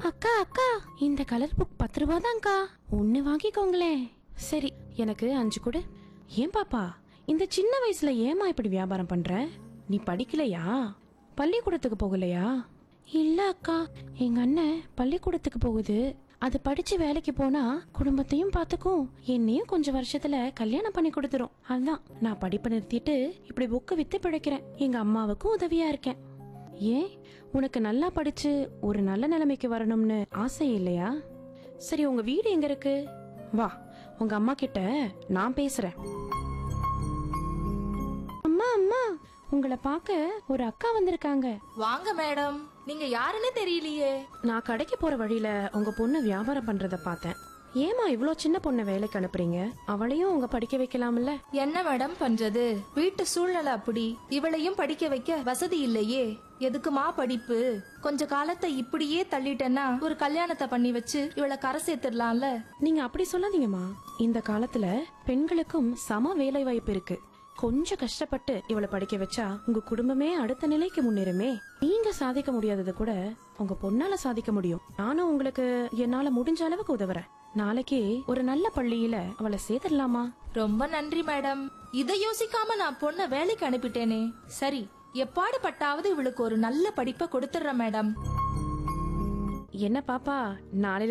அக்கா அக்கா இந்த கலர் புக் பத்து ரூபா தான்க்கா ஒன்னு வாங்கிக்கோங்களேன் சரி எனக்கு அஞ்சு கொடு ஏன் பாப்பா இந்த சின்ன வயசுல ஏமா இப்படி வியாபாரம் பண்ற நீ படிக்கலையா பள்ளிக்கூடத்துக்கு போகலையா இல்ல அக்கா எங்க அண்ணன் பள்ளிக்கூடத்துக்கு போகுது அது படிச்சு வேலைக்கு போனா குடும்பத்தையும் பாத்துக்கும் என்னையும் கொஞ்சம் வருஷத்துல கல்யாணம் பண்ணி கொடுத்துரும் அதான் நான் படிப்பை நிறுத்திட்டு இப்படி புக்கு வித்து பிழைக்கிறேன் எங்க அம்மாவுக்கும் உதவியா இருக்கேன் ஏன் உனக்கு நல்லா படிச்சு ஒரு நல்ல நிலைமைக்கு வரணும்னு ஆசை இல்லையா சரி உங்க வீடு எங்க இருக்கு வா உங்க அம்மா கிட்ட நான் பேசுறேன் அம்மா அம்மா உங்களை பார்க்க ஒரு அக்கா வந்திருக்காங்க வாங்க மேடம் நீங்க யாருன்னு தெரியலையே நான் கடைக்கு போற வழியில உங்க பொண்ணு வியாபாரம் பண்றத பார்த்தேன் ஏமா இவ்ளோ சின்ன பொண்ணை வேலைக்கு அனுப்புறீங்க அவளையும் உங்க படிக்க வைக்கலாம்ல என்ன மேடம் பண்றது வீட்டு சூழ்நிலை அப்படி இவளையும் படிக்க வைக்க வசதி இல்லையே எதுக்குமா படிப்பு கொஞ்ச காலத்தை இப்படியே தள்ளிட்டேன்னா ஒரு கல்யாணத்தை பண்ணி வச்சு இவளை கரை சேர்த்துடலாம்ல நீங்க அப்படி சொல்லாதீங்கம்மா இந்த காலத்துல பெண்களுக்கும் சம வேலை வாய்ப்பு இருக்கு கொஞ்சம் கஷ்டப்பட்டு இவளை படிக்க வச்சா உங்க குடும்பமே அடுத்த நிலைக்கு முன்னேறுமே நீங்க சாதிக்க முடியாதது கூட உங்க பொண்ணால சாதிக்க முடியும் நானும் உங்களுக்கு என்னால முடிஞ்ச அளவுக்கு உதவுறேன் நாளைக்கு ஒரு நல்ல பள்ளியில அவளை சேர்த்துடலாமா ரொம்ப நன்றி மேடம் இதை யோசிக்காம நான் பொண்ண வேலைக்கு அனுப்பிட்டேனே சரி எப்பாடு பட்டாவது இவளுக்கு ஒரு நல்ல படிப்பை கொடுத்துடுறேன் மேடம் என்ன பாப்பா நாளையில